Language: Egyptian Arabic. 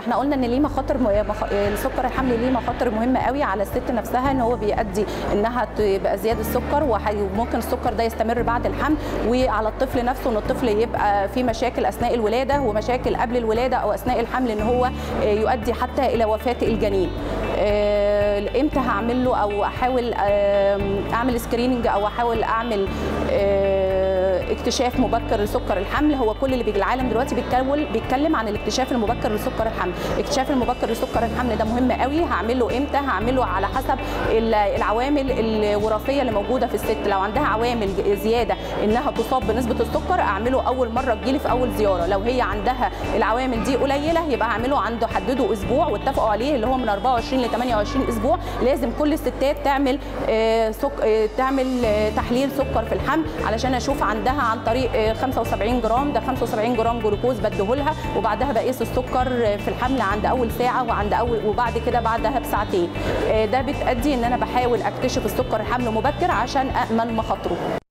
احنا قلنا ان ليه مخاطر مخ... السكر الحمل ليه مخاطر مهمه قوي على الست نفسها ان هو بيؤدي انها تبقى زياده السكر وممكن السكر ده يستمر بعد الحمل وعلى الطفل نفسه ان الطفل يبقى في مشاكل اثناء الولاده ومشاكل قبل الولاده او اثناء الحمل ان هو يؤدي حتى الى وفاه الجنين امتى هعمل له او احاول اعمل سكريننج او احاول اعمل اكتشاف مبكر لسكر الحمل هو كل اللي بيجي العالم دلوقتي بيتكلم بيتكلم عن الاكتشاف المبكر لسكر الحمل الاكتشاف المبكر لسكر الحمل ده مهم قوي هعمله امتى هعمله على حسب العوامل الوراثيه اللي موجوده في الست لو عندها عوامل زياده انها تصاب بنسبه السكر اعمله اول مره تجيلي في اول زياره لو هي عندها العوامل دي قليله يبقى هعمله عنده حدده اسبوع واتفقوا عليه اللي هو من 24 ل 28 اسبوع لازم كل الستات تعمل سك... تعمل تحليل سكر في الحمل علشان اشوف عندها عن طريق 75 جرام ده 75 جرام جلوكوز بديهولها وبعدها بقيس السكر في الحمل عند اول ساعه وعند اول وبعد كده بعدها بساعتين ده بتادي ان انا بحاول اكتشف السكر الحمل مبكر عشان امن مخاطره